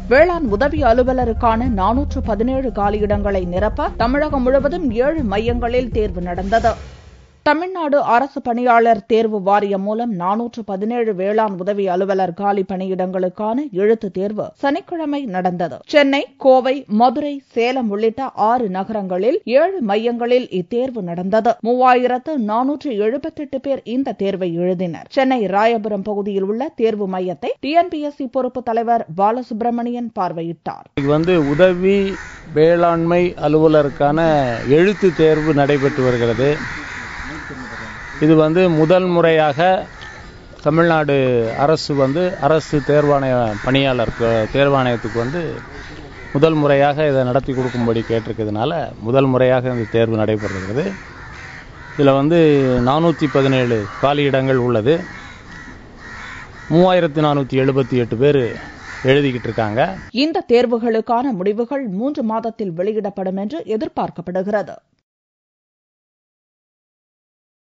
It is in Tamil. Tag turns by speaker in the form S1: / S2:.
S1: வேளாண் உதவி அலுவலருக்கான நானூற்று பதினேழு காலியிடங்களை நிரப்ப தமிழகம் முழுவதும் ஏழு மையங்களில் தேர்வு நடந்தது தமிழ்நாடு அரசு பணியாளர் தேர்வு வாரியம் மூலம் நானூற்று பதினேழு வேளாண் உதவி அலுவலர் காலி பணியிடங்களுக்கான எழுத்துத் தேர்வு சனிக்கிழமை நடந்தது சென்னை கோவை மதுரை சேலம் உள்ளிட்ட ஆறு நகரங்களில் ஏழு மையங்களில் இத்தேர்வு நடந்தது மூவாயிரத்து நானூற்று எழுபத்தெட்டு பேர் இந்த தேர்வை எழுதினர் சென்னை ராயபுரம் பகுதியில் உள்ள தேர்வு மையத்தை டிஎன்பிஎஸ்சி பொறுப்பு தலைவர் பாலசுப்ரமணியன் பார்வையிட்டார்
S2: இது வந்து உதவி வேளாண்மை அலுவலருக்கான எழுத்து தேர்வு நடைபெற்று வருகிறது இது வந்து முதல் முறையாக தமிழ்நாடு அரசு வந்து அரசு தேர்வாணைய பணியாளர் க- தேர்வாணையத்துக்கு வந்து முதல் முறையாக இதை நடத்தி கொடுக்கும்படி கேட்டிருக்கிறதுனால முதல் முறையாக இந்த தேர்வு நடைபெறுகிறது இதில் வந்து நானூற்றி பதினேழு காலியிடங்கள் உள்ளது மூவாயிரத்தி நானூற்றி எழுபத்தி எட்டு பேர் எழுதிக்கிட்டு இருக்காங்க
S1: இந்த தேர்வுகளுக்கான முடிவுகள் மூன்று மாதத்தில் வெளியிடப்படும் என்று எதிர்பார்க்கப்படுகிறது